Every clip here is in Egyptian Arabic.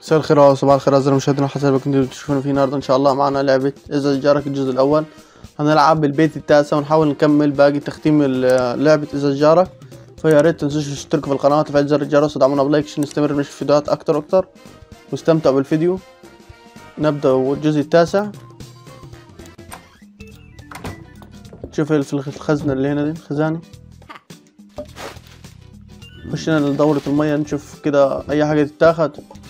مساء الخير وصباح الخير أعزائي المشاهدين حسب ما كنتوا بتشوفونا فيه النهارده إن شاء الله معنا لعبة إذا جارك الجزء الأول هنلعب بالبيت التاسع ونحاول نكمل باقي تختيم ال- لعبة إذا جارك فيا ريت تنسوش تشتركوا في القناة وتفعيل زر الجرس ودعمونا بلايك عشان نستمر نشوف فيديوهات أكتر وأكتر واستمتعوا بالفيديو نبدأ الجزء التاسع شوف في الخزنة اللي هنا دي الخزانة خشنا لدورة المية نشوف كده أي حاجة تتاخد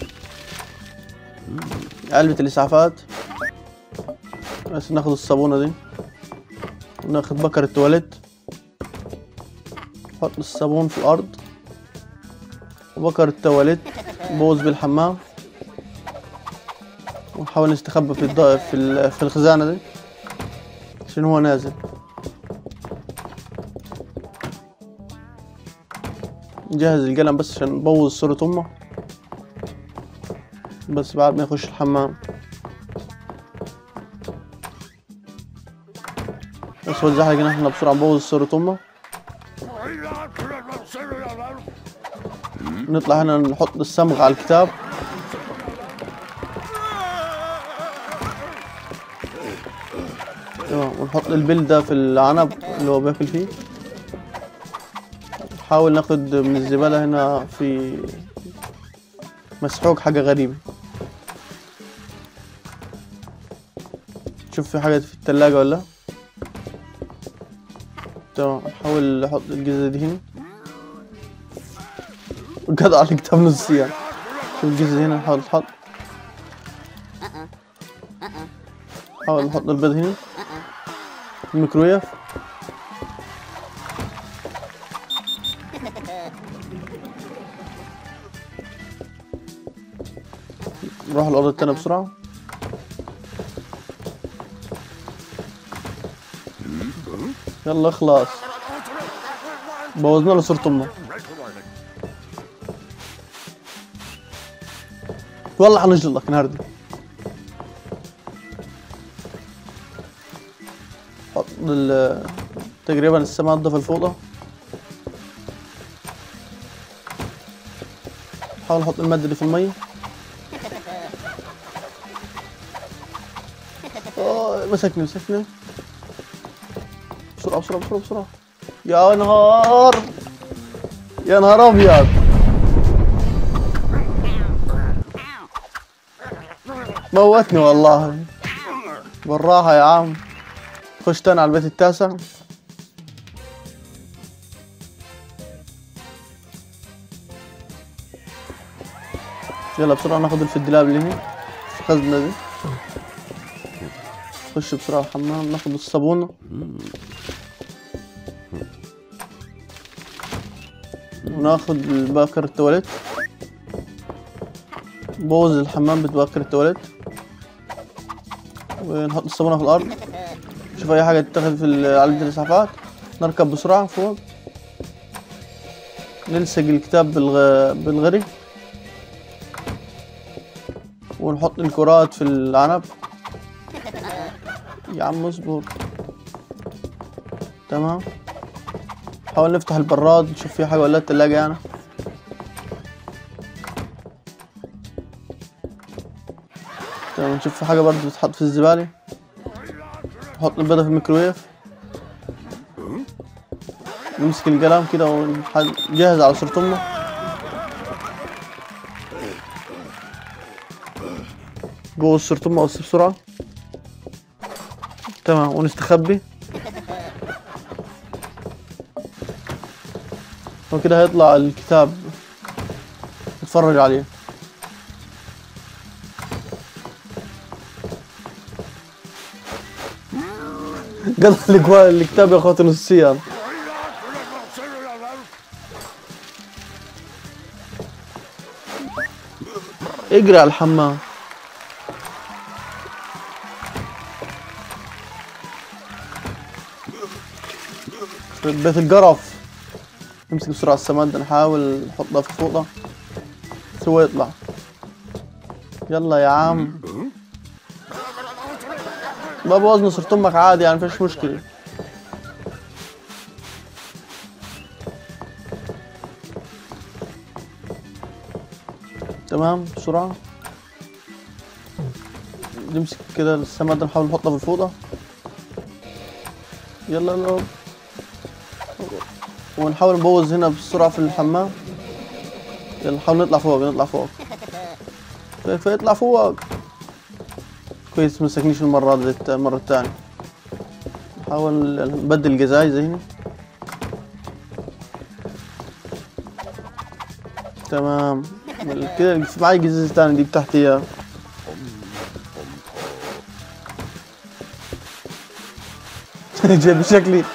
علبة الإسعافات بس ناخد الصابونة دي وناخد بكر التواليت نحط الصابون في الأرض وبكر التواليت نبوظ بالحمام ونحاول نستخبى في الض... في, ال... في الخزانة دي عشان هو نازل نجهز القلم بس عشان نبوظ صورة أمه بس بعد ما يخش الحمام بس هو الزحلق ان احنا بسرعة نبوظ صورة امه نطلع هنا نحط الصمغ على الكتاب تمام ونحط البل ده في العنب اللي هو بياكل فيه نحاول ناخد من الزبالة هنا في مسحوق حاجة غريبة شوف في حاجة في التلاجة ولا تمام نحاول نحط الجزء دي هنا قطع الكتاب نصيا شوف الجزء هنا نحاول نحط نحاول نحط البيض هنا الميكرويف نروح الأوضة التانية بسرعة يلا اخلص بوظنا له صورة امه والله حنجلطك النهارده حط ال- تقريبا السماء في الفوطة حاول احط المادة دي في المية آه، مسكني مسكني بسرعة بسرعة بسرعة بسرعة يا نهار يا نهار أبيض موتني والله بالراحة يا عم خش تاني على البيت التاسع يلا بسرعة ناخد الفدلاب اللي هنا في الخزنة دي نخش بسرعة الحمام ناخد الصابونة وناخد باكر التواليت نبوظ الحمام بتباكر التواليت ونحط الصابونة في الأرض نشوف أي حاجة تتاخد في ال- علبة الإسعافات نركب بسرعة فوق نلصق الكتاب بالغ... بالغري ونحط الكرات في العنب يا عم اصبر تمام حاول نفتح البراد نشوف فيه حاجة ولا التلاجة يعني تمام نشوف في حاجة برضه تتحط في الزبالة نحط البيضة في الميكرويف نمسك القلم كده ونجهز على صورة أمه جوه صورة أمه بس بسرعة تمام ونستخبي وكده هيطلع الكتاب نتفرج عليه قطع الكوا- الكتاب يا اخواتي نصيا اجري على الحمام بيت القرف نمسك بسرعة السماد نحاول نحطها في فوطة سوى يطلع يلا يا عم ما بوزن صرت امك عادي يعني مفيش مشكلة تمام بسرعة نمسك كده السماد ده نحاول نحطها في الفوطة يلا يلا ونحاول نبوظ هنا بسرعة في الحمام يلا نحاول نطلع فوق نطلع فوق في- في اطلع فوق كويس مسكنيش المرة دي المرة التانية نحاول نبدل الجزايز هنا تمام كده في معي جزاز تاني دي تحت اياه جايب شكلي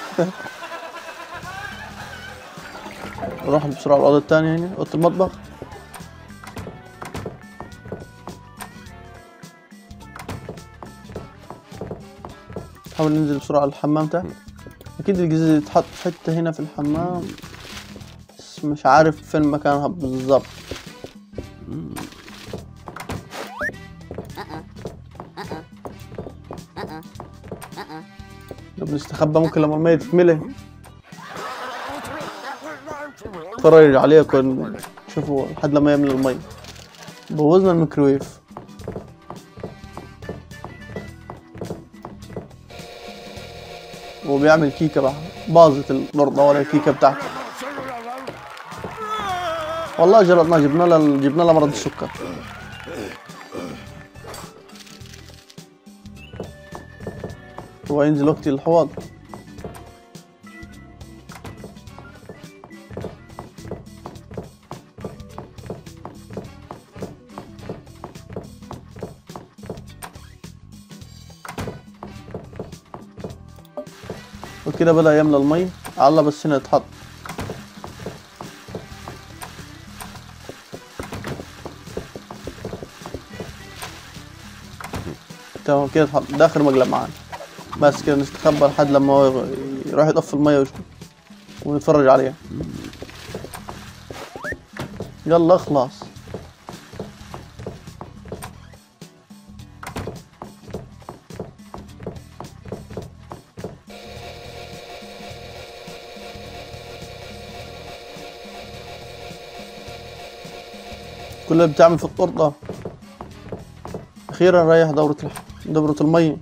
نروح بسرعة الأوضة التانية هنا أوضة المطبخ نحاول ننزل بسرعة الحمام تحت أكيد الجزء يتحط حتة هنا في الحمام بس مش عارف فين مكانها بالظبط لو بنستخبى ممكن لما المية تتملي اتفرج عليكم شوفوا لحد لما يملى المي بوظنا الميكرويف وبيعمل كيكة بقى باظت الأرض ولا الكيكة بتاعته والله جربنا جبنا لها جبنا لها مرض السكر هو ينزل وقت الحوض وكده بدأ يملى المي الله بس هنا يتحط تمام كده اتحط ده آخر مقلب معانا بس كده نستخبى لحد لما هو يروح يطفي المية ويش- ونتفرج عليها يلا اخلص كلها بتعمل في الطرطة أخيرا ريح دورة الح... دورة المية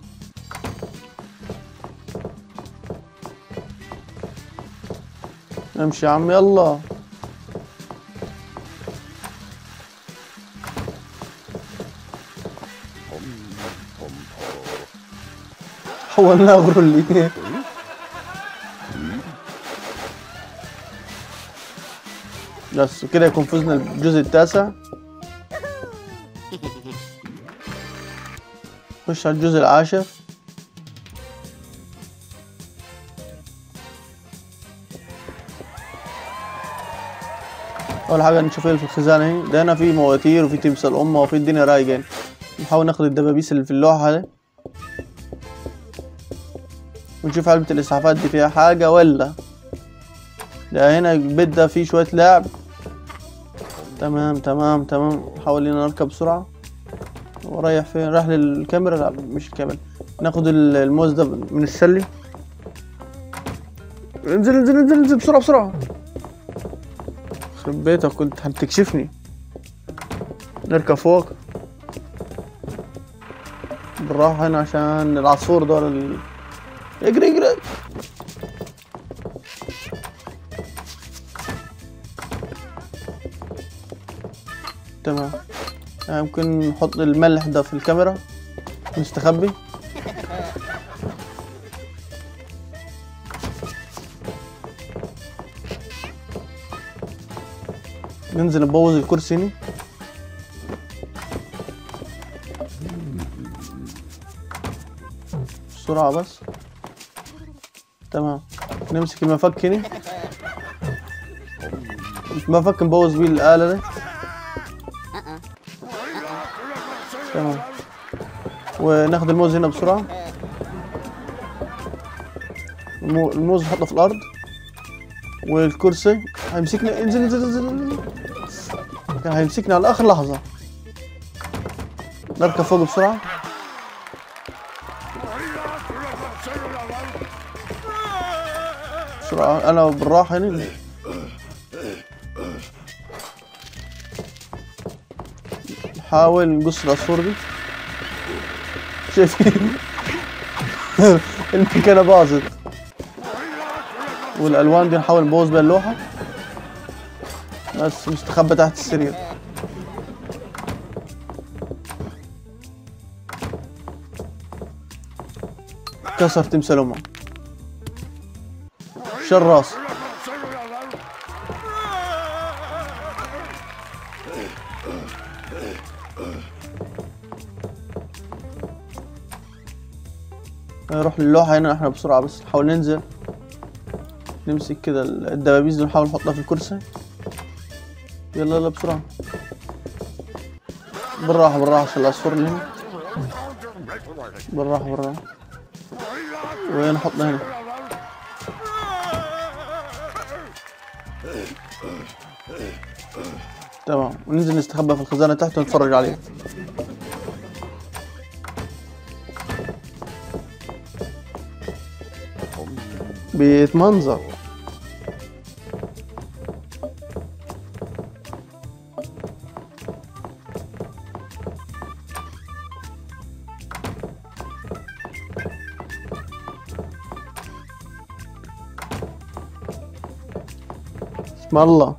امشي يا عم يلا حولناه غرولي بس كده يكون فزنا الجزء التاسع خش على الجزء العاشر اول حاجه نشوف ايه اللي في الخزانه اهي ده هنا في مواتير وفي تمثال امه وفي الدنيا رايقه هنا. نحاول ناخد الدبابيس اللي في اللوحه دي ونشوف علبه الاسعافات دي فيها حاجه ولا ده هنا البيت ده فيه شويه لعب تمام تمام تمام نحاول هنا نركب بسرعه ورايح فين رايح للكاميرا لا مش الكاميرا ناخد ال- الموز ده من السلي انزل انزل انزل انزل بسرعه بسرعه يخرب بيتك كنت هتكشفني نركب فوق بالراحة هنا عشان العصفور دول ال... اجري اجري تمام آه، ممكن نحط الملح ده في الكاميرا نستخبي ننزل نبوظ الكرسي هنا بسرعة بس تمام نمسك المفك هنا المفك نبوظ بيه الآلة دي تمام وناخد الموز هنا بسرعة المو- الموز نحطه في الأرض والكرسي هيمسكنا انزل انزل انزل, انزل. كان هيمسكنا على آخر لحظة نركب فوق بسرعة بسرعة أنا بالراحة هنا نحاول نقص العصفور دي شايفين المكنة باظت والالوان دي نحاول نبوظ بيها اللوحة بس مستخبى تحت السرير كسر تمثال امه شال راس نروح للوحة هنا احنا بسرعة بس نحاول ننزل نمسك كده الدبابيس دي ونحاول نحطها في الكرسي يلا يلا بسرعة بالراحة بالراحة عشان العصفور اللي هنا بالراحة بالراحة وين نحطنا هنا تمام وننزل نستخبى في الخزانة تحت ونتفرج عليه بيتمنظر اسم الله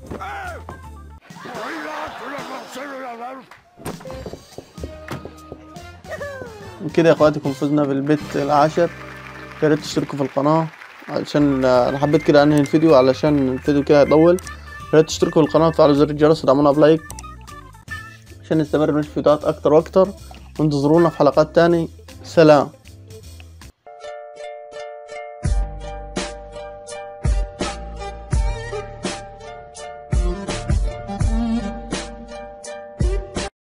وكده يا اخواتكم فزنا بالبيت العاشر يا ريت تشتركوا في القناة علشان انا حبيت كده انهي الفيديو علشان الفيديو كده هيطول يا ريت تشتركوا في القناة وتفعلوا زر الجرس ودعمونا بلايك عشان نستمر بنشر فيديوهات اكتر واكتر وانتظرونا في حلقات تاني سلام